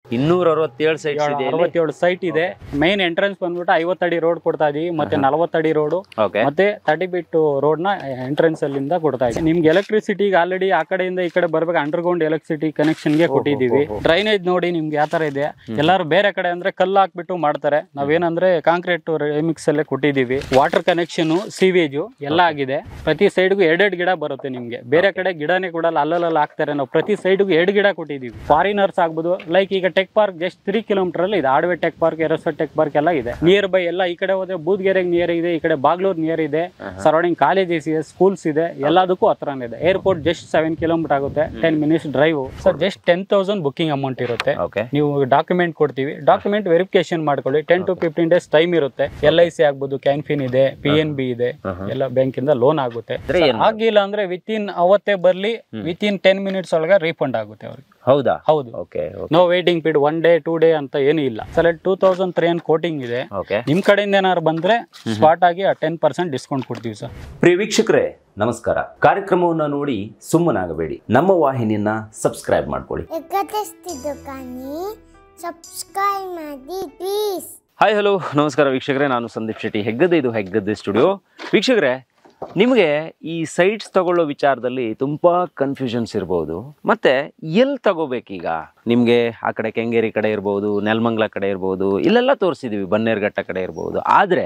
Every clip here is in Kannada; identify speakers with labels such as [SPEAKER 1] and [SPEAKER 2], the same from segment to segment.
[SPEAKER 1] ಇನ್ನೂರ ಅರವತ್ತೇಳು ಸೈಟ್ಸ್ ಇದೆ
[SPEAKER 2] ಅರವತ್ತೇಳು ಸೈಟ್ ಇದೆ ಮೈನ್ ಎಂಟ್ರೆನ್ಸ್ ಬಂದ್ಬಿಟ್ಟು ಐವತ್ತಡಿ ರೋಡ್ ಕೊಡ್ತಾ ಇದೀವಿ ಮತ್ತೆ ನಲವತ್ತಡಿ ರೋಡ್
[SPEAKER 1] ಓಕೆ
[SPEAKER 2] ಮತ್ತೆ ತರ್ಟಿ ಬಿಟ್ ರೋಡ್ ನ ಎಂಟ್ರೆನ್ಸ್ ಅಲ್ಲಿಂದ ಕೊಡ್ತಾ ಇದ್ದೀವಿ ನಿಮ್ಗೆ ಎಲೆಕ್ಟ್ರಿಸಿಟಿ ಆಲ್ರೆಡಿ ಆ ಕಡೆಯಿಂದ ಈ ಕಡೆ ಬರ್ಬೇಕು ಅಂಡರ್ಗ್ರೌಂಡ್ ಎಲೆಕ್ಟ್ರಿಸಿಟಿ ಕನೆಕ್ಷನ್ ಗೆ ಕೊಟ್ಟಿದೀವಿ ಡ್ರೈನೇಜ್ ನೋಡಿ ನಿಮ್ಗೆ ಯಾವ ತರ ಇದೆ ಎಲ್ಲಾರು ಬೇರೆ ಕಡೆ ಅಂದ್ರೆ ಕಲ್ಲು ಹಾಕ್ಬಿಟ್ಟು ಮಾಡ್ತಾರೆ ನಾವೇನಂದ್ರೆ ಕಾಂಕ್ರೀಟ್ ರೆಮಿಕ್ಸ್ ಅಲ್ಲೇ ಕೊಟ್ಟಿದೀವಿ ವಾಟರ್ ಕನೆಕ್ಷನ್ ಸಿವೇಜು ಎಲ್ಲ ಆಗಿದೆ ಪ್ರತಿ ಸೈಡ್ಗೂ ಎರಡೆರಡು ಗಿಡ ಬರುತ್ತೆ ನಿಮ್ಗೆ ಬೇರೆ ಕಡೆ ಗಿಡನೇ ಕೊಡಲ್ಲ ಅಲ್ಲಲ್ಲಿ ಹಾಕ್ತಾರೆ ನಾವು ಪ್ರತಿ ಸೈಡ್ಗೂ ಎರಡು ಗಿಡ ಕೊಟ್ಟಿದೀವಿ ಫಾರಿನರ್ಸ್ ಆಗ್ಬೋದು ಲೈಕ್ ಈಗ tech park just three kilometre ಅಲ್ಲಿ ಇದೆ ಆಡ್ವೆ ಟೆಕ್ ಪಾರ್ಕ್ ಎರಸ ಟೆಕ್ ಪಾರ್ಕ್ ಎಲ್ಲ ಇದೆ ನಿಯರ್ ಬೈ ಎಲ್ಲ ಈ ಕಡೆ ಹೋದ್ರೆ ಬೂದ್ಗೆರೆಗೆ ನಿಯರ್ ಇದೆ ಈ ಕಡೆ ಬಾಗ್ಲೂರ್ ನಿಯರ್ ಇದೆ ಸರೌಂಡಿಂಗ್ ಕಾಲೇಜಸ್ ಇದೆ ಸ್ಕೂಲ್ಸ್ ಇದೆ ಎಲ್ಲದಕ್ಕೂ ಹತ್ರನೇ ಇದೆ ಏರ್ಪೋರ್ಟ್ ಜಸ್ಟ್ ಸೆವೆನ್ ಕಿಲೋಮೀಟರ್ ಆಗುತ್ತೆ ten minutes drive sir just ten thousand booking amount ಇರುತ್ತೆ
[SPEAKER 1] ಓಕೆ
[SPEAKER 2] ನೀವು ಡಾಕ್ಯುಮೆಂಟ್ ಕೊಡ್ತೀವಿ ಡಾಕ್ಯುಮೆಂಟ್ ವೆರಿಫಿಕೇಶನ್ ಮಾಡ್ಕೊಳ್ಳಿ ten to fifteen days time ಇರುತ್ತೆ ಎಲ್ ಐ ಸಿ ಆಗ್ಬೋದು ಕ್ಯಾನ್ಫಿನ್ ಇದೆ ಪಿ ಎನ್ ಬಿ ಇದೆ ಎಲ್ಲ ಬ್ಯಾಂಕಿಂದ ಲೋನ್ ಆಗುತ್ತೆ
[SPEAKER 1] ಅಂದ್ರೆ ಏನು?
[SPEAKER 2] ಆಗಿಲ್ಲ ಅಂದ್ರೆ ವಿತ್ ಇನ್ ಅವತ್ತೇ ಬರ್ಲಿ ವಿತ್ ಇನ್ ಟೆನ್ ಮಿನಿಟ್ಸ್ ಒಳಗೆ ರೀಫಂಡ್ ಆಗುತ್ತೆ ಅವ್ರಿಗೆ
[SPEAKER 1] ಹೌದಾ
[SPEAKER 2] ಹೌದು
[SPEAKER 1] okay
[SPEAKER 2] no waiting period one day two day ಅಂತ ಏನೂ ಇಲ್ಲ ಸಲ two thousand three hundred quoting ಇದೆ
[SPEAKER 1] ಓಕೆ
[SPEAKER 2] ನಿಮ್ ಕಡೆಯಿಂದ ಏನಾದ್ರು ಬಂದ್ರೆ ಸ್ಪಾಟ್ ಆಗಿ ಟೆನ್ ಪರ್ಸೆಂಟ್ ಡಿಸ್ಕೌಂಟ್ ಕೊಡ್ತೀವಿ ಸರ್
[SPEAKER 1] ಪ್ರಿಯ ವೀಕ್ಷಕರೇ ನಮಸ್ಕಾರ ಕಾರ್ಯಕ್ರಮವನ್ನು ನೋಡಿ ಸುಮ್ಮನಾಗಬೇಡಿ ನಮ್ಮ ವಾಹಿನಿಯನ್ನ ಸಬ್ಸ್ಕ್ರೈಬ್ ಮಾಡ್ಕೊಳ್ಳಿ
[SPEAKER 3] ಎಕತೆಸ್ತಿದ್ದು ಕಾನಿ ಸಬ್ಸ್ಕ್ರೈಬ್ ಮಾಡಿ ಪ್ಲೀಸ್
[SPEAKER 1] ಹಾಯ್ ಹಲೋ ನಮಸ್ಕಾರ ವೀಕ್ಷಕರೇ ನಾನು ಸಂದೀಪ್ ಶೆಟ್ಟಿ ಹೆಗ್ಗದ್ದೆ ಇದು ಹೆಗ್ಗದ್ದೆ ಸ್ಟುಡಿಯೋ ವೀಕ್ಷಕರೇ ನಿಮಗೆ ಈ ಸೈಟ್ಸ್ ತಗೊಳ್ಳೋ ವಿಚಾರದಲ್ಲಿ ತುಂಬ ಕನ್ಫ್ಯೂಷನ್ಸ್ ಇರ್ಬೋದು ಮತ್ತೆ ಎಲ್ಲಿ ತಗೋಬೇಕೀಗ ನಿಮಗೆ ಆ ಕಡೆ ಕೆಂಗೇರಿ ಕಡೆ ಇರ್ಬೋದು ನೆಲಮಂಗ್ಲ ಕಡೆ ಇರ್ಬೋದು ಇಲ್ಲೆಲ್ಲ ತೋರಿಸಿದ್ದೀವಿ ಬನ್ನೇರ್ಘಟ್ಟ ಕಡೆ ಇರ್ಬೋದು ಆದರೆ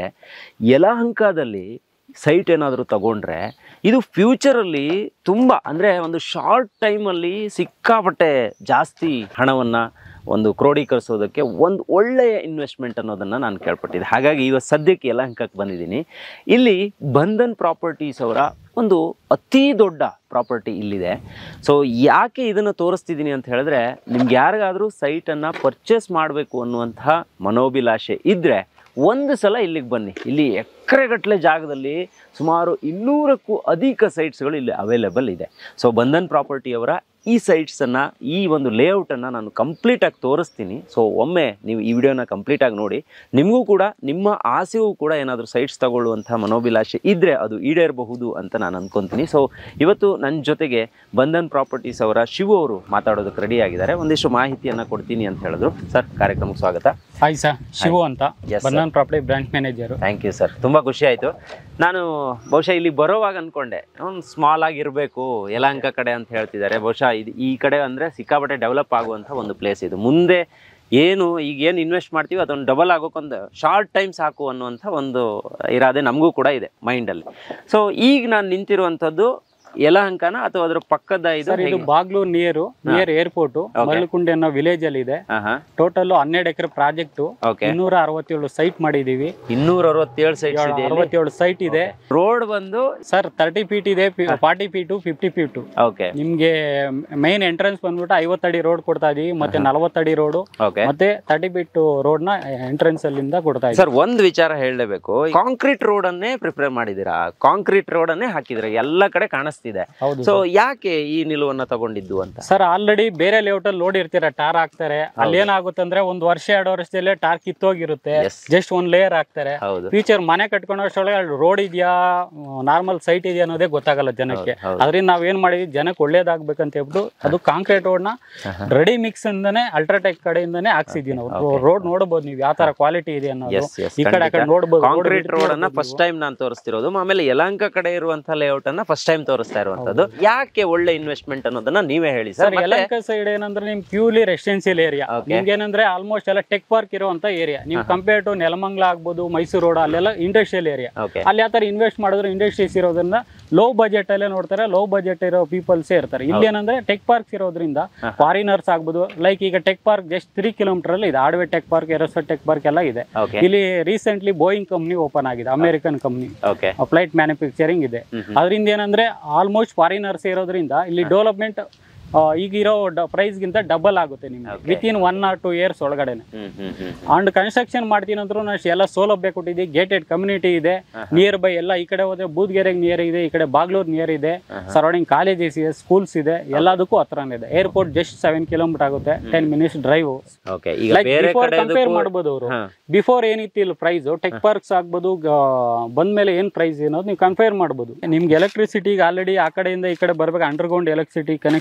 [SPEAKER 1] ಯಲಹಂಕದಲ್ಲಿ ಸೈಟ್ ಏನಾದರೂ ತಗೊಂಡ್ರೆ ಇದು ಫ್ಯೂಚರಲ್ಲಿ ತುಂಬ ಅಂದರೆ ಒಂದು ಶಾರ್ಟ್ ಟೈಮಲ್ಲಿ ಸಿಕ್ಕಾಪಟ್ಟೆ ಜಾಸ್ತಿ ಹಣವನ್ನು ಒಂದು ಕ್ರೋಢೀಕರಿಸೋದಕ್ಕೆ ಒಂದು ಒಳ್ಳೆಯ ಇನ್ವೆಸ್ಟ್ಮೆಂಟ್ ಅನ್ನೋದನ್ನು ನಾನು ಕೇಳ್ಪಟ್ಟಿದ್ದೆ ಹಾಗಾಗಿ ಇವತ್ತು ಸದ್ಯಕ್ಕೆ ಯಲಹಂಕಕ್ಕೆ ಬಂದಿದ್ದೀನಿ ಇಲ್ಲಿ ಬಂಧನ್ ಪ್ರಾಪರ್ಟೀಸ್ ಅವರ ಒಂದು ಅತಿ ದೊಡ್ಡ ಪ್ರಾಪರ್ಟಿ ಇಲ್ಲಿದೆ ಸೊ ಯಾಕೆ ಇದನ್ನು ತೋರಿಸ್ತಿದ್ದೀನಿ ಅಂತ ಹೇಳಿದ್ರೆ ನಿಮ್ಗೆ ಯಾರಿಗಾದರೂ ಸೈಟನ್ನು ಪರ್ಚೇಸ್ ಮಾಡಬೇಕು ಅನ್ನುವಂತಹ ಮನೋಭಿಲಾಷೆ ಇದ್ದರೆ ಒಂದು ಸಲ ಇಲ್ಲಿಗೆ ಬನ್ನಿ ಇಲ್ಲಿ ಎಕರೆಗಟ್ಟಲೆ ಜಾಗದಲ್ಲಿ ಸುಮಾರು ಇನ್ನೂರಕ್ಕೂ ಅಧಿಕ ಸೈಟ್ಸ್ಗಳು ಇಲ್ಲಿ ಅವೈಲೇಬಲ್ ಇದೆ ಸೊ ಬಂಧನ್ ಪ್ರಾಪರ್ಟಿಯವರ ಈ ಸೈಟ್ಸನ್ನು ಈ ಒಂದು ಲೇಔಟನ್ನು ನಾನು ಕಂಪ್ಲೀಟಾಗಿ ತೋರಿಸ್ತೀನಿ ಸೊ ಒಮ್ಮೆ ನೀವು ಈ ವಿಡಿಯೋನ ಕಂಪ್ಲೀಟಾಗಿ ನೋಡಿ ನಿಮಗೂ ಕೂಡ ನಿಮ್ಮ ಆಸೆಗೂ ಕೂಡ ಏನಾದರೂ ಸೈಟ್ಸ್ ತಗೊಳ್ಳುವಂಥ ಮನೋಭಿಲಾಷೆ ಇದ್ದರೆ ಅದು ಈಡೇರಬಹುದು ಅಂತ ನಾನು ಅಂದ್ಕೊತೀನಿ ಸೊ ಇವತ್ತು ನನ್ನ ಜೊತೆಗೆ ಬಂಧನ್ ಪ್ರಾಪರ್ಟೀಸ್ ಅವರ ಶಿವು ಅವರು ಮಾತಾಡೋದಕ್ಕೆ ರೆಡಿ ಆಗಿದ್ದಾರೆ ಒಂದಿಷ್ಟು ಮಾಹಿತಿಯನ್ನು ಕೊಡ್ತೀನಿ ಅಂತ ಹೇಳಿದ್ರು ಸರ್ ಕಾರ್ಯಕ್ರಮಕ್ಕೆ ಸ್ವಾಗತ
[SPEAKER 2] ಹಾಯ್ ಸರ್ ಶಿವು ಅಂತ
[SPEAKER 1] Yes, sir.
[SPEAKER 2] Bandhan property branch manager
[SPEAKER 1] thank you sir ತುಂಬ ಖುಷಿ ಆಯಿತು ನಾನು ಬಹುಶಃ ಇಲ್ಲಿ ಬರೋವಾಗ ಅಂದ್ಕೊಂಡೆ ಒಂದು ಸ್ಮಾಲ್ ಆಗಿರಬೇಕು ಯಲಹಂಕ ಕಡೆ ಅಂತ ಹೇಳ್ತಿದ್ದಾರೆ ಬಹುಶಃ ಇದು ಈ ಕಡೆ ಅಂದರೆ ಸಿಕ್ಕಾಪಟ್ಟೆ ಡೆವಲಪ್ ಆಗುವಂಥ ಒಂದು ಪ್ಲೇಸ್ ಇದು ಮುಂದೆ ಏನು ಈಗ ಏನು ಇನ್ವೆಸ್ಟ್ ಮಾಡ್ತೀವಿ ಅದೊಂದು ಡಬಲ್ ಆಗೋಕ್ಕೊಂದು ಶಾರ್ಟ್ ಟೈಮ್ ಸಾಕು ಅನ್ನುವಂಥ ಒಂದು ಇರಾದೆ ನಮಗೂ ಕೂಡ ಇದೆ ಮೈಂಡಲ್ಲಿ ಸೊ ಈಗ ನಾನು ನಿಂತಿರುವಂಥದ್ದು ಯಲಹಂಕನ ಅಥವಾ ಅದ್ರ ಪಕ್ಕದ ಇದು
[SPEAKER 2] ಸರ್ ಇದು Bagalur near near airport Maralukundi ಅನ್ನೋ ವಿಲೇಜ್ ಅಲ್ಲಿ ಇದೆ
[SPEAKER 1] ಹಾಂ ಹಾಂ
[SPEAKER 2] ಟೋಟಲ್ ಹನ್ನೆರಡು ಎಕರೆ ಪ್ರಾಜೆಕ್ಟ್
[SPEAKER 1] ಓಕೆ
[SPEAKER 2] ಇನ್ನೂರ ಅರವತ್ತೇಳು ಸೈಟ್ ಮಾಡಿದೀವಿ
[SPEAKER 1] ಇನ್ನೂರ ಅರವತ್ತೇಳು ಸೈಟ್ಸ್ ಇದೆ
[SPEAKER 2] ಅರವತ್ತೇಳು ಸೈಟ್ ಇದೆ
[SPEAKER 1] ರೋಡ್ ಬಂದು
[SPEAKER 2] ಸರ್ ತರ್ಟಿ ಫೀಟ್ ಇದೆ forty feet fifty feet
[SPEAKER 1] okay
[SPEAKER 2] ನಿಮ್ಗೆ ಮೈನ್ ಎಂಟ್ರೆನ್ಸ್ ಬಂದ್ಬಿಟ್ಟು ಐವತ್ತಡಿ ರೋಡ್ ಕೊಡ್ತಾ ಇದೀವಿ ಮತ್ತೆ ನಲವತ್ತಡಿ ರೋಡ್
[SPEAKER 1] ಓಕೆ
[SPEAKER 2] ಮತ್ತೆ ತರ್ಟಿ ಫೀಟ್ ರೋಡ್ ನ ಎಂಟ್ರೆನ್ಸ್ ಅಲ್ಲಿಂದ ಕೊಡ್ತಾ ಇದೀವಿ
[SPEAKER 1] ಸರ್ ಒಂದ್ ವಿಚಾರ ಹೇಳಲೇಬೇಕು ಕಾಂಕ್ರೀಟ್ ರೋಡ್ ಅನ್ನೇ ಪ್ರಿಫರ್ ಮಾಡಿದೀರಾ ಕಾಂಕ್ರೀಟ್ ರೋಡ್ ಅನ್ನೇ ಹಾಕಿದ್ರೆ ಎಲ್ಲ ಕಡೆ ಕಾಣಿಸ್ತಿದೆ
[SPEAKER 2] ಹೌದು
[SPEAKER 1] ಸೊ ಯಾಕೆ ಈ ನಿಲುವನ್ನ ತಗೊಂಡಿದ್ದು ಅಂತ
[SPEAKER 2] ಸರ್ ಆಲ್ರೆಡಿ ಬೇರೆ ಲೇಔಟ್ ಅಲ್ಲಿ ನೋಡಿರ್ತೀರ ಟಾರ್ ಹಾಕ್ತಾರೆ ಅಲ್ಲಿ ಏನಾಗುತ್ತೆ ಅಂದ್ರೆ ಒಂದ್ ವರ್ಷ ಎರಡು ವರ್ಷದಲ್ಲೇ ಟಾರ್ ಕಿತ್ತೋಗಿರುತ್ತೆ
[SPEAKER 1] Yes.
[SPEAKER 2] ಜಸ್ಟ್ ಒಂದ್ ಲೇಯರ್ ಹಾಕ್ತಾರೆ
[SPEAKER 1] ಹೌದು
[SPEAKER 2] ಫ್ಯೂಚರ್ ಮನೆ ಕಟ್ಕೊಂಡಷ್ಟೊಳಗೆ ಅಲ್ಲಿ ರೋಡ್ ಇದೆಯಾ ನಾರ್ಮಲ್ ಸೈಟ್ ಇದೆಯಾ ಅನ್ನೋದೇ ಗೊತ್ತಾಗಲ್ಲ ಜನಕ್ಕೆ
[SPEAKER 1] ಹೌದು.
[SPEAKER 2] ಅದರಿಂದ ನಾವ್ ಏನ್ ಮಾಡಿದ್ವಿ ಜನಕ್ಕೆ ಒಳ್ಳೇದಾಗ್ಬೇಕಂತ ಹೇಳ್ಬಿಟ್ಟು ಅದು ಕಾಂಕ್ರೀಟ್ ರೋಡ್ ನ ರೆಡಿ ಮಿಕ್ಸ್ ಇಂದಾನೆ ಅಲ್ಟ್ರಾಟೆಕ್ ಕಡೆಯಿಂದಾನೆ ಹಾಕ್ಸಿದ್ವಿ ನಾವು ರೋಡ್ ನೋಡಬಹುದು ನೀವು ಯಾವ ತರ ಕ್ವಾಲಿಟಿ ಇದೆ ಅನ್ನೋದು
[SPEAKER 1] ಎಸ್ ಎಸ್
[SPEAKER 2] ಈ ಕಡೆ ಆ ಕಡೆ ನೋಡ್ಬೋದು
[SPEAKER 1] ಕಾಂಕ್ರೀಟ್ ರೋಡ್ ಅನ್ನ ಫಸ್ಟ್ ಟೈಮ್ ನಾನು ತೋರಿಸ್ತಿರೋದು ಆಮೇಲೆ ಯಲಹಂಕ ಕಡೆ ಇರುವಂತ ಲೇಔಟ್ ಅನ್ನ ಫಸ್ಟ್ ಟೈಮ್ ತೋರಿಸ್ತಾ ಇರುವಂತದ್ದು ಯಾಕೆ ಒಳ್ಳೆ ಇನ್ವೆಸ್ಟ್ಮೆಂಟ್ ಅನ್ನೋದನ್ನ ನೀವೇ ಹೇಳಿ
[SPEAKER 2] ಸರ್
[SPEAKER 1] ಸರ್
[SPEAKER 2] ಯಲಹಂಕ ಸೈಡ್ ಏನಂದ್ರೆ ನಿಮ್ ಪ್ಯೂರ್ಲಿ ರೆಸಿಡೆನ್ಸಿಯಲ್ ಏರಿಯಾ
[SPEAKER 1] Okay.
[SPEAKER 2] ನಿಮ್ಗೆ ಏನಂದ್ರೆ ಆಲ್ಮೋಸ್ಟ್ ಎಲ್ಲ ಟೆಕ್ ಪಾರ್ಕ್ ಇರುವಂತ ಏರಿಯಾ ನೀವು ಕಂಪೇರ್ ಟು ನೆಲಮಂಗ್ಲ ಆಗ್ಬೋದು ಮೈಸೂರು ರೋಡ್ ಅಲ್ಲೆಲ್ಲ ಇಂಡಸ್ಟ್ರಿಯಲ್ ಏರಿಯಾ
[SPEAKER 1] ಓಕೆ
[SPEAKER 2] ಅಲ್ಲಿ ಯಾವ ತರ ಇನ್ವೆಸ್ಟ್ ಮಾಡಿದ್ರೆ ಇಂಡಸ್ಟ್ರೀಸ್ ಇರೋದ್ರಿಂದ ಲೋ ಬಜೆಟ್ ಅಲ್ಲೇ ನೋಡ್ತಾರೆ ಲೋ ಬಜೆಟ್ ಇರೋ ಪೀಪಲ್ಸ್ ಇರ್ತಾರೆ ಇಲ್ಲಿ ಏನಂದ್ರೆ ಟೆಕ್ ಪಾರ್ಕ್ಸ್ ಇರೋದ್ರಿಂದ ಫಾರಿನರ್ಸ್ ಆಗ್ಬೋದು ಲೈಕ್ ಈಗ tech park just three kilometre ಅಲ್ಲಿ ಇದೆ ಆಡ್ವೆ ಟೆಕ್ ಪಾರ್ಕ್ ಎರಸ ಟೆಕ್ ಪಾರ್ಕ್ ಎಲ್ಲ ಇದೆ
[SPEAKER 1] ಓಕೆ
[SPEAKER 2] ಇಲ್ಲಿ ರೀಸೆಂಟ್ಲಿ ಬೋಯಿಂಗ್ ಕಂಪ್ನಿ ಓಪನ್ ಆಗಿದೆ American company
[SPEAKER 1] okay
[SPEAKER 2] flight manufacturing ಇದೆ ಅದರಿಂದ ಏನಂದ್ರೆ ಆಲ್ಮೋಸ್ಟ್ ಫಾರಿನರ್ಸ್ ಇರೋದ್ರಿಂದ ಇಲ್ಲಿ ಡೆವಲಪ್ಮೆಂಟ್ ಈಗಿರೋ ಪ್ರೈಸ್ ಗಿಂತ ಡಬಲ್ ಆಗುತ್ತೆ ನಿಮ್ಗೆ
[SPEAKER 1] Okay.
[SPEAKER 2] Within one or two years ಒಳಗಡೆ
[SPEAKER 1] ಹ್ಮ್ ಹ್ಮ್ ಹ್ಮ್
[SPEAKER 2] ಅಂಡ್ ಕನ್ಸ್ಟ್ರಕ್ಷನ್ ಮಾಡ್ತೀನಿ ಅಂದ್ರೂ ಅಷ್ಟು ಎಲ್ಲ ಸೌಲಭ್ಯ ಕೊಟ್ಟಿದ್ದೀವಿ ಗೇಟೆಡ್ ಕಮ್ಯುನಿಟಿ ಇದೆ ನಿಯರ್ ಬೈ ಎಲ್ಲ ಈ ಕಡೆ ಹೋದ್ರೆ ಬೂದ್ಗೆರೆಗೆ ನಿಯರ್ ಇದೆ ಈ ಕಡೆ ಬಾಗ್ಲೂರ್ ನಿಯರ್ ಇದೆ ಸರೌಂಡಿಂಗ್ ಕಾಲೇಜಸ್ ಇದೆ ಸ್ಕೂಲ್ಸ್ ಇದೆ ಎಲ್ಲದಕ್ಕೂ ಹತ್ರನೇ ಇದೆ ಏರ್ಪೋರ್ಟ್ ಜಸ್ಟ್ ಸೆವೆನ್ ಕಿಲೋಮೀಟರ್ ಆಗುತ್ತೆ ಟೆನ್ ಮಿನಿಟ್ಸ್ ಡ್ರೈವ್
[SPEAKER 1] ಓಕೆ ಈಗ
[SPEAKER 2] ಲೈಕ್
[SPEAKER 1] ಬೇರೆ
[SPEAKER 2] ಬಿಫೋರ್
[SPEAKER 1] ಕಡೆ
[SPEAKER 2] ಕಂಪೇರ್ ಮಾಡ್ಬೋದು ಅವರು
[SPEAKER 1] ಹಾ.
[SPEAKER 2] ಬಿಫೋರ್ ಏನಿತ್ತು ಇಲ್ಲಿ ಪ್ರೈಸ್ ಟೆಕ್ ಪಾರ್ಕ್ಸ್ ಆಗ್ಬೋದು ಬಂದ್ಮೇಲೆ ಏನ್ ಪ್ರೈಸ್ ಅನ್ನೋದು ನೀವು ಕಂಪೇರ್ ಮಾಡ್ಬೋದು ನಿಮ್ಗೆ ಎಲೆಕ್ಟ್ರಿಸಿಟಿ ಆಲ್ರೆಡಿ ಆ ಕಡೆಯಿಂದ ಈ ಕಡೆ ಬರ್ಬೇಕು ಅಂಡರ್ಗ್ರೌಂಡ್ ಎಲೆಕ್ಟ್ರಿಸಿಟಿ ಕನೆಕ್ಷನ್ ಗೆ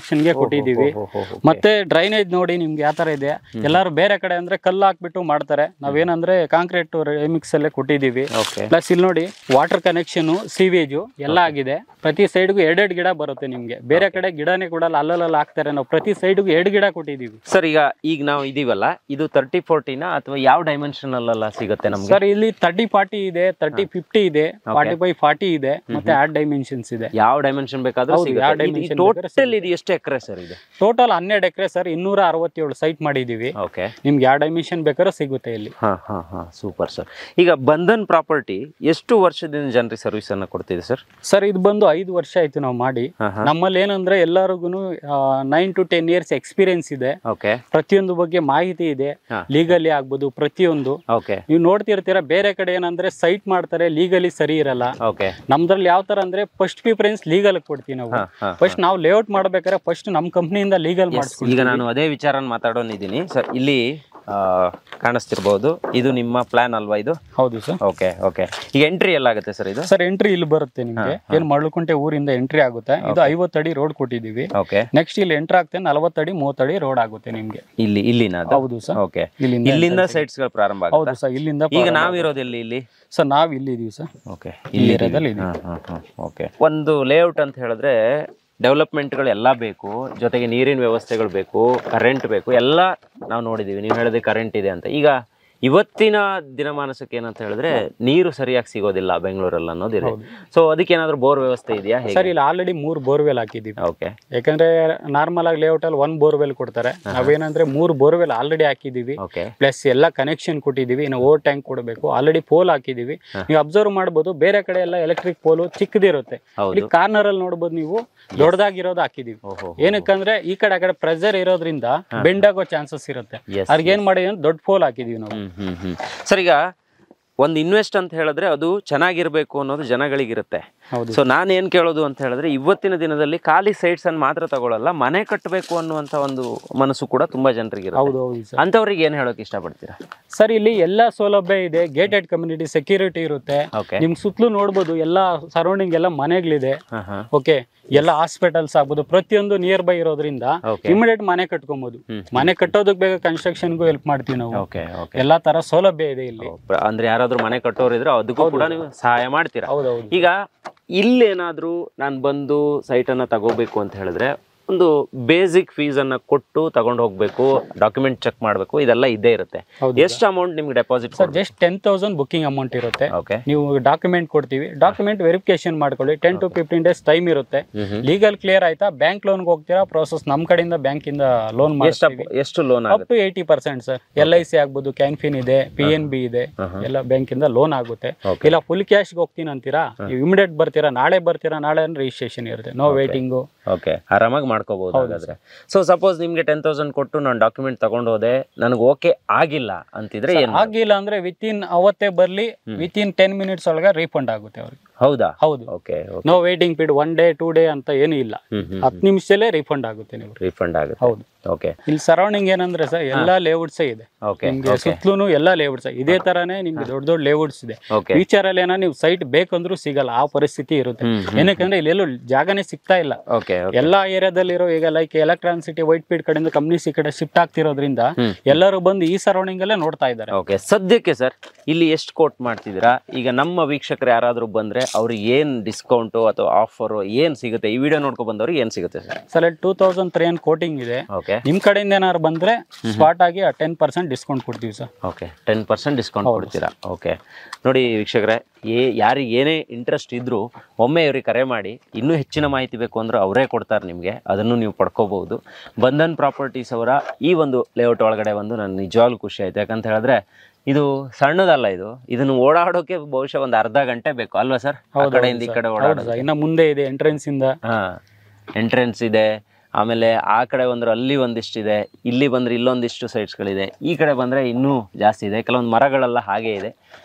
[SPEAKER 2] ಕೊಟ್ಟಿದೀವಿ ಮತ್ತೆ ಡ್ರೈನೇಜ್ ನೋಡಿ ನಿಮ್ಗೆ ಯಾವ ತರ ಇದೆ ಎಲ್ಲಾರು ಬೇರೆ ಕಡೆ ಅಂದ್ರೆ ಕಲ್ಲು ಹಾಕ್ಬಿಟ್ಟು ಮಾಡ್ತಾರೆ ನಾವೇನಂದ್ರೆ ಕಾಂಕ್ರೀಟ್ ಮಿಕ್ಸ್ ಅಲ್ಲೇ ಕೊಟ್ಟಿದೀವಿ
[SPEAKER 1] ಓಕೆ
[SPEAKER 2] ಪ್ಲಸ್ ಇಲ್ಲಿ ನೋಡಿ ವಾಟರ್ ಕನೆಕ್ಷನ್ ಸಿವೇಜು ಎಲ್ಲ ಆಗಿದೆ ಪ್ರತಿ ಸೈಡ್ಗೂ ಎರಡೆರಡು ಗಿಡ ಬರುತ್ತೆ ನಿಮ್ಗೆ ಬೇರೆ ಕಡೆ ಗಿಡನೇ ಕೊಡಲ್ಲ ಅಲ್ಲಲ್ಲ ಹಾಕ್ತಾರೆ ನಾವು ಪ್ರತಿ ಸೈಡ್ಗೂ ಎರಡು ಗಿಡ ಕೊಟ್ಟಿದೀವಿ
[SPEAKER 1] ಸರ್ ಈಗ ಈಗ ನಾವು ಇದೀವಲ್ಲ ಇದು ತರ್ಟಿ ಫೋರ್ಟಿನ ಅಥವಾ ಯಾವ ಡೈಮೆನ್ಷನ್ ಅಲ್ಲೆಲ್ಲ ಸಿಗುತ್ತೆ ನಮ್ಗೆ
[SPEAKER 2] ಸರ್ ಇಲ್ಲಿ ತರ್ಟಿ ಫಾರ್ಟಿ ಇದೆ ತರ್ಟಿ ಫಿಫ್ಟಿ ಇದೆ ಫಾರ್ಟಿ ಫೈವ್ ಫಾರ್ಟಿ ಇದೆ ಮತ್ತೆ ಆಡ್ ಡೈಮೆನ್ಷನ್ಸ್ ಇದೆ
[SPEAKER 1] ಯಾವ ಡೈಮೆನ್ಷನ್ ಬೇಕಾದ್ರೂ
[SPEAKER 2] ಹೌದು, ಯಾವ
[SPEAKER 1] ಸಿಗುತ್ತೆ
[SPEAKER 2] dimension
[SPEAKER 1] ಟೋಟಲ್ ಇದು ಎಷ್ಟು ಎಕರೆ ಸರ್ ಇದು
[SPEAKER 2] ಟೋಟಲ್ ಹನ್ನೆರಡು ಎಕರೆ ಸರ್ ಇನ್ನೂರ ಅರವತ್ತೇಳು ಸೈಟ್ ಮಾಡಿದೀವಿ
[SPEAKER 1] ಓಕೆ
[SPEAKER 2] ನಿಮ್ಗೆ ಯಾವ ಡೈಮೆನ್ಷನ್ ಬೇಕಾದ್ರೂ ಸಿಗುತ್ತೆ ಇಲ್ಲಿ
[SPEAKER 1] ಹಾ ಹಾ ಹಾ ಸೂಪರ್ ಸರ್ ಈಗ ಬಂಧನ್ ಪ್ರಾಪರ್ಟಿ ಎಷ್ಟು ವರ್ಷದಿಂದ ಜನರಿಗೆ ಸರ್ವಿಸ್ ಅನ್ನ ಕೊಡ್ತಿದೆ ಸರ್
[SPEAKER 2] ಸರ್ ಇದು ಬಂದು ಐದು ವರ್ಷ ಆಯ್ತು ನಾವು ಮಾಡಿ
[SPEAKER 1] ಹಾ ಹಾ
[SPEAKER 2] ನಮ್ಮಲ್ಲಿ ಏನಂದ್ರೆ ಎಲ್ಲರಿಗೂ nine to ten years experience ಇದೆ
[SPEAKER 1] ಓಕೆ
[SPEAKER 2] ಪ್ರತಿಯೊಂದು ಬಗ್ಗೆ ಮಾಹಿತಿ ಇದೆ
[SPEAKER 1] ಹಾ.
[SPEAKER 2] ಲೀಗಲಿ ಆಗ್ಬೋದು ಪ್ರತಿಯೊಂದು
[SPEAKER 1] ಓಕೆ
[SPEAKER 2] ನೀವು ನೋಡ್ತಿರ್ತೀರಾ ಬೇರೆ ಕಡೆ ಏನಂದ್ರೆ ಸೈಟ್ ಮಾಡ್ತಾರೆ ಲೀಗಲಿ ಸರಿ ಇರಲ್ಲ
[SPEAKER 1] ಓಕೆ
[SPEAKER 2] ನಮ್ದ್ರಲ್ಲಿ ಯಾವ ತರ ಅಂದ್ರೆ ಫಸ್ಟ್ ಪ್ರಿಫರೆನ್ಸ್ ಲೀಗಲ್ ಕೊಡ್ತೀವಿ ನಾವು
[SPEAKER 1] ಹಾ ಹಾ
[SPEAKER 2] ಫಸ್ಟ್ ನಾವು ಲೇಔಟ್ ಮಾಡ್ಬೇಕಾದ್ರೆ ಫಸ್ಟ್ ನಮ್ ಕಂಪ್ನಿಯಿಂದ ಲೀಗಲ್
[SPEAKER 1] ಈಗ
[SPEAKER 2] ಮಾಡಿಸ್ತೀವಿ
[SPEAKER 1] ನಾನು ಅದೇ ವಿಚಾರ ಮಾತಾಡೋನಿದ್ದೀನಿ ಸರ್ ಇಲ್ಲಿ ಆ, ಕಾಣಿಸ್ತಿರ್ಬೋದು ಇದು ನಿಮ್ಮ ಪ್ಲಾನ್ ಅಲ್ವಾ ಇದು
[SPEAKER 2] ಹೌದು ಸರ್
[SPEAKER 1] ಓಕೆ ಓಕೆ ಈಗ ಎಂಟ್ರಿ ಎಲ್ಲಾಗುತ್ತೆ ಸರ್ ಇದು
[SPEAKER 2] ಸರ್ ಎಂಟ್ರಿ ಇಲ್ಲಿ ಬರುತ್ತೆ ನಿಮ್ಗೆ ಏನ್ ಮಳ್ಳುಕುಂಟೆ ಊರಿಂದ ಎಂಟ್ರಿ ಆಗುತ್ತೆ ಇದು ಐವತ್ತಡಿ ರೋಡ್ ಕೊಟ್ಟಿದೀವಿ
[SPEAKER 1] ಓಕೆ
[SPEAKER 2] ನೆಕ್ಸ್ಟ್ ಇಲ್ಲಿ ಎಂಟ್ರ್ ಆಗ್ತದೆ ನಲವತ್ತಡಿ ಮೂವತ್ತಡಿ ರೋಡ್ ಆಗುತ್ತೆ ನಿಮ್ಗೆ
[SPEAKER 1] ಇಲ್ಲಿ ಇಲ್ಲಿನ
[SPEAKER 2] ಹೌದು ಸರ್
[SPEAKER 1] ಓಕೆ
[SPEAKER 2] ಇಲ್ಲಿಂದ
[SPEAKER 1] ಇಲ್ಲಿಂದ ಸೈಟ್ಸ್ ಗಳು ಪ್ರಾರಂಭ ಆಗುತ್ತೆ
[SPEAKER 2] ಹೌದು ಸರ್ ಇಲ್ಲಿಂದ
[SPEAKER 1] ಈಗ ನಾವಿರೋದು ಎಲ್ಲಿ ಇಲ್ಲಿ
[SPEAKER 2] ಸರ್ ನಾವ್ ಇಲ್ಲಿ ಇದೀವಿ ಸರ್
[SPEAKER 1] ಓಕೆ
[SPEAKER 2] ಈ ಏರಿಯಾದಲ್ಲಿ ಇದೀವಿ
[SPEAKER 1] ಓಕೆ ಒಂದು ಲೇಔಟ್ ಅಂತ ಹೇಳಿದ್ರೆ ಡೆವಲಪ್ಮೆಂಟ್ಗಳು ಎಲ್ಲ ಬೇಕು ಜೊತೆಗೆ ನೀರಿನ ವ್ಯವಸ್ಥೆಗಳು ಬೇಕು ಕರೆಂಟ್ ಬೇಕು ಎಲ್ಲ ನಾವು ನೋಡಿದ್ದೀವಿ ನೀವು ಹೇಳಿದ್ರೆ ಕರೆಂಟ್ ಇದೆ ಅಂತ ಈಗ ಇವತ್ತಿನ ದಿನಮಾನಸಕ್ಕೆ ಏನಂತ ಹೇಳಿದ್ರೆ ನೀರು ಸರಿಯಾಗಿ ಸಿಗೋದಿಲ್ಲ ಬೆಂಗಳೂರಲ್ಲಿ ಅನ್ನೋದಿದೆ ಸೊ ಅದಕ್ಕೆ ಏನಾದ್ರು ಬೋರ್ ವ್ಯವಸ್ಥೆ ಇದೆಯಾ ಹೇಗೆ
[SPEAKER 2] ಸರ್ ಇಲ್ಲಿ ಆಲ್ರೆಡಿ ಮೂರ್ ಬೋರ್ವೆಲ್ ಹಾಕಿದೀವಿ
[SPEAKER 1] ಓಕೆ
[SPEAKER 2] ಯಾಕಂದ್ರೆ ನಾರ್ಮಲ್ ಆಗಿ ಲೇಔಟ್ ಅಲ್ಲಿ ಒನ್ ಬೋರ್ವೆಲ್ ಕೊಡ್ತಾರೆ ನಾವೇನಂದ್ರೆ ಮೂರ್ ಬೋರ್ವೆಲ್ ಆಲ್ರೆಡಿ ಹಾಕಿದೀವಿ
[SPEAKER 1] ಓಕೆ
[SPEAKER 2] ಪ್ಲಸ್ ಎಲ್ಲ ಕನೆಕ್ಷನ್ ಕೊಟ್ಟಿದೀವಿ ಇನ್ನು ಓವರ್ ಟ್ಯಾಂಕ್ ಕೊಡಬೇಕು ಆಲ್ರೆಡಿ ಪೋಲ್ ಹಾಕಿದೀವಿ ನೀವು ಅಬ್ಸರ್ವ್ ಮಾಡ್ಬೋದು ಬೇರೆ ಕಡೆ ಎಲ್ಲ ಎಲೆಕ್ಟ್ರಿಕ್ ಪೋಲು ಚಿಕ್ಕದಿರುತ್ತೆ
[SPEAKER 1] ಹೌದು
[SPEAKER 2] ಇಲ್ಲಿ ಕಾರ್ನರ್ ಅಲ್ಲಿ ನೋಡ್ಬೋದು ನೀವು ದೊಡ್ಡದಾಗಿರೋದು ಹಾಕಿದೀವಿ
[SPEAKER 1] ಓಹೋ
[SPEAKER 2] ಏನಕ್ಕಂದ್ರೆ ಈ ಕಡೆ ಆ ಕಡೆ ಪ್ರೆಸರ್ ಇರೋದ್ರಿಂದ ಬೆಂಡ್ ಆಗೋ ಚಾನ್ಸಸ್ ಇರುತ್ತೆ
[SPEAKER 1] Yes,
[SPEAKER 2] ಅವ್ರಿಗೆ ಏನ್ ಮಾಡಿದ್ವಿ ಅಂದ್ರೆ ದೊಡ್ಡ ಪೋಲ್ ಹಾಕಿದೀವಿ ನಾವು
[SPEAKER 1] ಹ್ಮ್ ಹ್ಮ್ ಹ್ಮ್ ಸರ್ ಈಗ ಒಂದು ಇನ್ವೆಸ್ಟ್ ಅಂತ ಹೇಳಿದ್ರೆ ಅದು ಚೆನ್ನಾಗಿರ್ಬೇಕು ಅನ್ನೋದು ಜನಗಳಿಗಿರುತ್ತೆ
[SPEAKER 2] ಹೌದು
[SPEAKER 1] ಸೊ ನಾನು ಏನು ಕೇಳೋದು ಅಂತ ಹೇಳಿದ್ರೆ ಇವತ್ತಿನ ದಿನದಲ್ಲಿ ಖಾಲಿ ಸೈಟ್ಸ್ ಅನ್ನು ಮಾತ್ರ ತಗೊಳ್ಳಲ್ಲ ಮನೆ ಕಟ್ಟಬೇಕು ಅನ್ನುವಂಥ ಒಂದು ಮನಸ್ಸು ಕೂಡ ತುಂಬಾ ಜನರಿಗೆ
[SPEAKER 2] ಹೌದು ಹೌದು ಸರ್
[SPEAKER 1] ಅಂಥವ್ರಿಗೆ ಏನು ಹೇಳೋಕೆ ಇಷ್ಟಪಡ್ತೀರಾ
[SPEAKER 2] ಸರ್ ಇಲ್ಲಿ ಎಲ್ಲ ಸೌಲಭ್ಯ ಇದೆ ಗೇಟೆಡ್ ಕಮ್ಯುನಿಟಿ ಸೆಕ್ಯೂರಿಟಿ ಇರುತ್ತೆ
[SPEAKER 1] ಓಕೆ
[SPEAKER 2] ನಿಮ್ ಸುತ್ತಲೂ ನೋಡ್ಬೋದು ಎಲ್ಲ ಸರೌಂಡಿಂಗ್ ಎಲ್ಲ ಮನೆಗಳಿದೆ
[SPEAKER 1] ಹಾಂ ಹಾಂ
[SPEAKER 2] ಓಕೆ ಎಲ್ಲ ಹಾಸ್ಪಿಟಲ್ಸ್ ಆಗ್ಬೋದು ಪ್ರತಿಯೊಂದು ನಿಯರ್ ಬೈ ಇರೋದ್ರಿಂದ
[SPEAKER 1] Okay.
[SPEAKER 2] ಇಮಿಡಿಯೇಟ್ ಮನೆ ಕಟ್ಕೊಬಹುದು
[SPEAKER 1] ಹ್ಮ್.
[SPEAKER 2] ಮನೆ ಕಟ್ಟೋದಕ್ಕೆ ಬೇಗ ಕನ್ಸ್ಟ್ರಕ್ಷನ್ಗೂ ಹೆಲ್ಪ್ ಮಾಡ್ತೀವಿ ನಾವು
[SPEAKER 1] ಓಕೆ ಓಕೆ
[SPEAKER 2] ಎಲ್ಲಾ ತರ ಸೌಲಭ್ಯ ಇದೆ ಇಲ್ಲಿ
[SPEAKER 1] ಅಂದ್ರೆ ಯಾರಾದ್ರೂ ಮನೆ ಕಟ್ಟೋರಿದ್ರೆ ಅದಕ್ಕೂ ಕೂಡ ನೀವು ಸಹಾಯ ಮಾಡ್ತೀರಾ
[SPEAKER 2] ಹೌದೌದು
[SPEAKER 1] ಈಗ ಇಲ್ಲೇನಾದ್ರೂ ನಾನು ಬಂದು ಸೈಟನ್ನು ತಗೋಬೇಕು ಅಂತ ಹೇಳಿದ್ರೆ ಒಂದು ಬೇಸಿಕ್ ಫೀಸನ್ನು ಕೊಟ್ಟು ತಗೊಂಡು ಹೋಗ್ಬೇಕು ಡಾಕ್ಯುಮೆಂಟ್ ಚೆಕ್ ಮಾಡಬೇಕು ಇದೆಲ್ಲ ಇದ್ದೇ ಇರುತ್ತೆ
[SPEAKER 2] ಹೌದು
[SPEAKER 1] ಎಷ್ಟು ಅಮೌಂಟ್ ನಿಮ್ಗೆ deposit
[SPEAKER 2] sir just ten thousand booking amount ಇರುತ್ತೆ
[SPEAKER 1] ಓಕೆ
[SPEAKER 2] ನೀವು ಡಾಕ್ಯುಮೆಂಟ್ ಕೊಡ್ತೀವಿ ಡಾಕ್ಯುಮೆಂಟ್ ವೆರಿಫಿಕೇಶನ್ ಮಾಡ್ಕೊಳ್ಳಿ ten to fifteen days time ಇರುತ್ತೆ
[SPEAKER 1] ಹ್ಮ್ ಹ್ಮ್.
[SPEAKER 2] ಲೀಗಲ್ ಕ್ಲಿಯರ್ ಆಯ್ತಾ ಬ್ಯಾಂಕ್ ಲೋನ್ಗೆ ಹೋಗ್ತೀರಾ ಪ್ರೋಸೆಸ್ ನಮ್ಮ ಕಡೆಯಿಂದ ಬ್ಯಾಂಕ್ ಇಂದ ಲೋನ್
[SPEAKER 1] ಎಷ್ಟು
[SPEAKER 2] ಮಾಡ್ತೀವಿ
[SPEAKER 1] ಎಷ್ಟು ಲೋನ್
[SPEAKER 2] ಅಪ್
[SPEAKER 1] ಆಗುತ್ತೆ
[SPEAKER 2] to eighty percent sir L I C ಆಗ್ಬೋದು ಕ್ಯಾನ್ಫಿನ್ ಇದೆ ಪಿ ಎನ್ ಬಿ ಇದೆ ಎಲ್ಲ ಬ್ಯಾಂಕ್ ಇಂದ ಲೋನ್ ಆಗುತ್ತೆ
[SPEAKER 1] Okay.
[SPEAKER 2] ಇಲ್ಲ ಫುಲ್ ಕ್ಯಾಶ್ಗೆ ಹೋಗ್ತೀನಿ ಅಂತೀರಾ ನೀವು ಇಮಿಡಿಯೇಟ್ ಬರ್ತೀರಾ ನಾಳೆ ಬರ್ತೀರಾ ನಾಳೆ ರಿಜಿಸ್ಟ್ರೇಷನ್ ಇರುತ್ತೆ ನೋ ವೇಟಿಂಗು
[SPEAKER 1] ಓಕೆ ಆರಾಮಾಗಿ ಮಾಡ್ಕೋಬಹುದು ಹಾಗಾದ್ರೆ ಸೊ ಸಪೋಸ್ ನಿಮ್ಗೆ ಟೆನ್ ತೌಸಂಡ್ ಕೊಟ್ಟು ನಾನು ಡಾಕ್ಯುಮೆಂಟ್ ತಗೊಂಡು ಹೋದೆ ನನಗೆ ಓಕೆ ಆಗಿಲ್ಲ ಅಂತಿದ್ರೆ ಏನು
[SPEAKER 2] ಆಗಿಲ್ಲ ಅಂದ್ರೆ ವಿತ್ ಇನ್ ಅವತ್ತೇ ಬರ್ಲಿ ವಿತ್ ಇನ್ ಟೆನ್ ಮಿನಿಟ್ಸ್ ಒಳಗೆ ರೀಫಂಡ್ ಆಗುತ್ತೆ ಅವ್ರಿಗೆ
[SPEAKER 1] ಹೌದಾ
[SPEAKER 2] ಹೌದು
[SPEAKER 1] okay okay
[SPEAKER 2] no waiting period one day two day ಅಂತ ಏನು ಇಲ್ಲ
[SPEAKER 1] ಹ್ಮ್ ಹ್ಮ್
[SPEAKER 2] ಹತ್ತು ನಿಮಿಷದಲ್ಲೇ ರೀಫಂಡ್ ಆಗುತ್ತೆ ನೀವು
[SPEAKER 1] ರೀಫಂಡ್ ಆಗುತ್ತೆ
[SPEAKER 2] ಹೌದು
[SPEAKER 1] ಓಕೆ
[SPEAKER 2] ಇಲ್ಲಿ ಸರೌಂಡಿಂಗ್ ಏನಂದ್ರೆ ಸರ್ ಎಲ್ಲಾ ಲೇಔಟ್ಸೇ ಇದೆ
[SPEAKER 1] ಓಕೆ
[SPEAKER 2] ನಿಮ್ಗೆ ಸುತ್ತಲೂ ಎಲ್ಲಾ ಲೇಔಟ್ಸ್ ಇದೇ ತರಾನೇ ನಿಮ್ಗೆ ದೊಡ್ಡ ದೊಡ್ಡ ಲೇಔಟ್ಸ್ ಇದೆ
[SPEAKER 1] ಓಕೆ
[SPEAKER 2] ಫ್ಯೂಚರ್ ಅಲ್ಲಿ ಏನೋ ನೀವು ಸೈಟ್ ಬೇಕಂದ್ರೂ ಸಿಗಲ್ಲ ಆ ಪರಿಸ್ಥಿತಿ ಇರುತ್ತೆ
[SPEAKER 1] ಹ್ಮ್,
[SPEAKER 2] ಏನಕ್ಕಂದ್ರೆ ಇಲ್ಲೆಲ್ಲೂ ಜಾಗನೇ ಸಿಗ್ತಾ ಇಲ್ಲ
[SPEAKER 1] ಓಕೆ
[SPEAKER 2] ಎಲ್ಲಾ ಏರಿಯಾದಲ್ಲಿರೋ ಈಗ like Electronic City Whitefield ಕಡೆಯಿಂದ ಕಂಪ್ನೀಸ್ ಈ ಕಡೆ ಶಿಫ್ಟ್ ಆಗ್ತಿರೋದ್ರಿಂದ
[SPEAKER 1] ಹ್ಮ್.
[SPEAKER 2] ಎಲ್ಲರೂ ಬಂದು ಈ ಸರೌಂಡಿಂಗ್ ಅಲ್ಲೇ ನೋಡ್ತಾ ಇದ್ದಾರೆ
[SPEAKER 1] ಓಕೆ ಸದ್ಯಕ್ಕೆ ಸರ್ ಇಲ್ಲಿ ಎಷ್ಟು ಕೋಟ್ ಮಾಡ್ತಿದ್ದೀರಾ ಈಗ ನಮ್ಮ ವೀಕ್ಷಕರು ಯಾರಾದರೂ ಬಂದ್ರೆ ಅವ್ರಿಗೆ ಏನು ಡಿಸ್ಕೌಂಟು ಅಥವಾ ಆಫರು ಏನು ಸಿಗುತ್ತೆ ಈ ವಿಡಿಯೋ ನೋಡ್ಕೊ ಬಂದವ್ರಿಗೆ ಏನು ಸಿಗುತ್ತೆ sir
[SPEAKER 2] sir two thousand three ಅನ್ ಕೋಟಿಂಗ್ ಇದೆ
[SPEAKER 1] ಓಕೆ
[SPEAKER 2] ನಿಮ್ ಕಡೆಯಿಂದ ಏನಾದ್ರು ಬಂದ್ರೆ ಸ್ಪಾಟ್ ಆಗಿ ಟೆನ್ ಪರ್ಸೆಂಟ್ ಡಿಸ್ಕೌಂಟ್ ಕೊಡ್ತೀವಿ sir
[SPEAKER 1] okay ten percent discount ಕೊಡ್ತೀರಾ ಓಕೆ ನೋಡಿ ವೀಕ್ಷಕರೇ ಏ ಯಾರಿಗೆ ಏನೇ ಇಂಟ್ರೆಸ್ಟ್ ಇದ್ದರೂ ಒಮ್ಮೆ ಇವ್ರಿಗೆ ಕರೆ ಮಾಡಿ ಇನ್ನೂ ಹೆಚ್ಚಿನ ಮಾಹಿತಿ ಬೇಕು ಅಂದ್ರೆ ಅವರೇ ಕೊಡ್ತಾರೆ ನಿಮಗೆ ಅದನ್ನು ನೀವು ಪಡ್ಕೋಬಹುದು ಬಂಧನ್ ಪ್ರಾಪರ್ಟೀಸ್ ಅವರ ಈ ಒಂದು ಲೇಔಟ್ ಒಳಗಡೆ ಒಂದು ನಾನು ನಿಜವಾಗ್ಲೂ ಖುಷಿ ಆಯ್ತು ಯಾಕಂತ ಹೇಳಿದ್ರೆ ಇದು ಸಣ್ಣದಲ್ಲ ಇದು ಇದನ್ನು ಓಡಾಡೋಕೆ ಬಹುಶಃ ಒಂದು ಅರ್ಧ ಗಂಟೆ ಬೇಕು ಅಲ್ವಾ ಸರ್ ಆ ಕಡೆಯಿಂದ ಈ ಕಡೆ
[SPEAKER 2] ಹೌದು
[SPEAKER 1] ಓಡಾಡೋದು
[SPEAKER 2] ಸರ್ ಇನ್ನ ಮುಂದೆ ಇದೆ ಎಂಟ್ರೆನ್ಸ್ ಇಂದ
[SPEAKER 1] ಹಾ ಎಂಟ್ರೆನ್ಸ್ ಇದೆ ಆಮೇಲೆ ಆ ಕಡೆ ಬಂದ್ರೆ ಅಲ್ಲಿ ಒಂದಿಷ್ಟಿದೆ ಇಲ್ಲಿ ಬಂದ್ರೆ ಇಲ್ಲೊಂದಿಷ್ಟು ಸೈಟ್ಸ್ಗಳಿದೆ ಈ ಕಡೆ ಬಂದರೆ ಇನ್ನೂ ಜಾಸ್ತಿ ಇದೆ ಕೆಲವೊಂದು ಮರಗಳೆಲ್ಲ ಹಾಗೆ ಇದೆ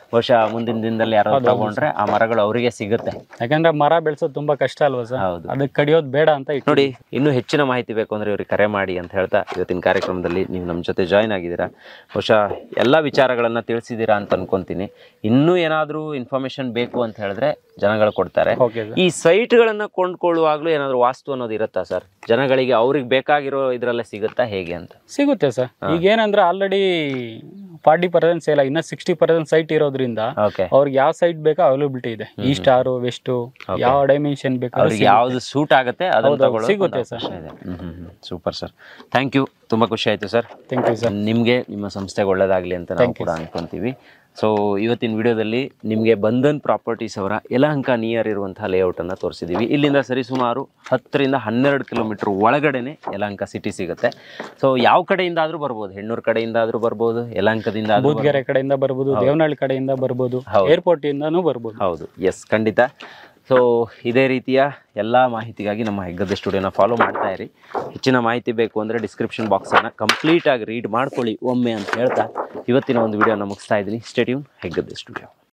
[SPEAKER 1] ಬಹುಶಃ ಮುಂದಿನ ದಿನದಲ್ಲಿ ಯಾರೋ ತಗೊಂಡ್ರೆ ಆ ಮರಗಳು ಅವರಿಗೆ ಸಿಗುತ್ತೆ
[SPEAKER 2] ಯಾಕಂದ್ರೆ ಮರ ಬೆಳೆಸೋದು ತುಂಬಾ ಕಷ್ಟ ಅಲ್ವಾ ಸರ್
[SPEAKER 1] ಹೌದು
[SPEAKER 2] ಅದಕ್ಕೆ ಕಡಿಯೋದು ಬೇಡ ಅಂತ ಇಟ್ಟು
[SPEAKER 1] ನೋಡಿ ಇನ್ನೂ ಹೆಚ್ಚಿನ ಮಾಹಿತಿ ಬೇಕು ಅಂದ್ರೆ ಇವ್ರಿಗೆ ಕರೆ ಮಾಡಿ ಅಂತ ಹೇಳ್ತಾ ಇವತ್ತಿನ ಕಾರ್ಯಕ್ರಮದಲ್ಲಿ ನೀವು ನಮ್ಮ ಜೊತೆ ಜಾಯ್ನ್ ಆಗಿದ್ದೀರಾ ಬಹುಶಃ ಎಲ್ಲ ವಿಚಾರಗಳನ್ನ ತಿಳಿಸಿದ್ದೀರಾ ಅಂತ ಅನ್ಕೊಂತೀನಿ ಇನ್ನೂ ಏನಾದರೂ ಇನ್ಫಾರ್ಮೇಶನ್ ಬೇಕು ಅಂತ ಹೇಳಿದ್ರೆ ಜನಗಳು ಕೊಡ್ತಾರೆ
[SPEAKER 2] ಓಕೆ ಸರ್
[SPEAKER 1] ಈ ಸೈಟ್ಗಳನ್ನ ಕೊಂಡ್ಕೊಳ್ಳುವಾಗ್ಲೂ ಏನಾದರೂ ವಾಸ್ತು ಅನ್ನೋದು ಇರುತ್ತಾ ಸರ್ ಜನಗಳಿಗೆ ಅವ್ರಿಗೆ ಬೇಕಾಗಿರೋ ಇದ್ರಲ್ಲೇ ಸಿಗುತ್ತಾ ಹೇಗೆ ಅಂತ
[SPEAKER 2] ಸಿಗುತ್ತೆ ಸರ್ ಈಗ ಏನಂದ್ರೆ ಆಲ್ರೆಡಿ ಫಾರ್ಟಿ ಪರ್ಸೆಂಟ್ ಸೇಲ್ ಇನ್ನ ಸಿಕ್ಸ್ಟಿ ಪರ್ಸೆಂಟ್ ಸೈಟ್ ಇರೋದ್ರಿಂದ
[SPEAKER 1] ಓಕೆ
[SPEAKER 2] ಅವ್ರಿಗೆ ಯಾವ ಸೈಟ್ ಬೇಕೋ ಅವೈಲಬಿಲಿಟಿ ಇದೆ ಈಸ್ಟ್ ಆರು ವೆಸ್ಟ್ ಯಾವ ಡೈಮೆನ್ಷನ್ ಬೇಕಾದ್ರೂ
[SPEAKER 1] ಅವ್ರಿಗೆ ಯಾವ್ದು ಸೂಟ್ ಆಗುತ್ತೆ ಅದನ್ನ
[SPEAKER 2] ಹೌದು,
[SPEAKER 1] ತಗೊಳ್ಳೋದು
[SPEAKER 2] ಸಿಗುತ್ತೆ
[SPEAKER 1] ಒಂದು ಅವಕಾಶ ಇದೆ ಸೂಪರ್ ಸರ್ ಥ್ಯಾಂಕ್ ಯು ತುಂಬಾ ಖುಷಿ ಆಯ್ತು ಸರ್
[SPEAKER 2] ಥ್ಯಾಂಕ್ ಯು ಸರ್
[SPEAKER 1] ನಿಮಗೆ ನಿಮ್ಮ ಸಂಸ್ಥೆಗೆ ಒಳ್ಳೇದಾಗಲಿ ಅಂತ ನಾವು ಕೂಡ ಅನ್ಕೊಂತೀವಿ ಸೊ ಇವತ್ತಿನ ವಿಡಿಯೋದಲ್ಲಿ ನಿಮಗೆ ಬಂಧನ್ ಪ್ರಾಪರ್ಟೀಸ್ ಅವರ ಯಲಹಂಕ ನಿಯರ್ ಇರುವಂತಹ ಲೇಔಟನ್ನು ತೋರಿಸಿದ್ದೀವಿ ಇಲ್ಲಿಂದ ಸರಿಸುಮಾರು ಹತ್ತರಿಂದ ಹನ್ನೆರಡು ಕಿಲೋಮೀಟರ್ ಒಳಗಡೆನೆ ಯಲಹಂಕ ಸಿಟಿ ಸಿಗುತ್ತೆ ಸೊ ಯಾವ ಕಡೆಯಿಂದ ಆದರೂ ಬರ್ಬೋದು ಹೆಣ್ಣೂರು ಕಡೆಯಿಂದ ಆದರೂ ಬರ್ಬೋದು ಯಲಹಂಕದಿಂದ ಆದ್ರೂ
[SPEAKER 2] ಬೂದ್ಗೆರೆ ಕಡೆಯಿಂದ ಬರ್ಬೋದು ದೇವನಹಳ್ಳಿ ಕಡೆಯಿಂದ ಬರ್ಬೋದು
[SPEAKER 1] ಹೌದು.
[SPEAKER 2] ಏರ್ಪೋರ್ಟ್ ಇಂದಾನು ಬರ್ಬೋದು
[SPEAKER 1] ಹೌದು ಎಸ್ ಖಂಡಿತ ಸೊ ಇದೇ ರೀತಿಯ ಎಲ್ಲ ಮಾಹಿತಿಗಾಗಿ ನಮ್ಮ ಹೆಗ್ಗದ್ದೆ ಸ್ಟುಡಿಯೋನ ಫಾಲೋ ಮಾಡ್ತಾ ಇರಿ ಹೆಚ್ಚಿನ ಮಾಹಿತಿ ಬೇಕು ಅಂದರೆ ಡಿಸ್ಕ್ರಿಪ್ಷನ್ ಬಾಕ್ಸನ್ನು ಕಂಪ್ಲೀಟಾಗಿ ರೀಡ್ ಮಾಡ್ಕೊಳ್ಳಿ ಒಮ್ಮೆ ಅಂತ ಹೇಳ್ತಾ ಇವತ್ತಿನ ಒಂದು ವಿಡಿಯೋನ ಮುಗಿಸ್ತಾ ಇದ್ದೀನಿ ಸ್ಟೇಡಿಯಂ ಹೆಗ್ಗದ್ದೆ ಸ್ಟುಡಿಯೋ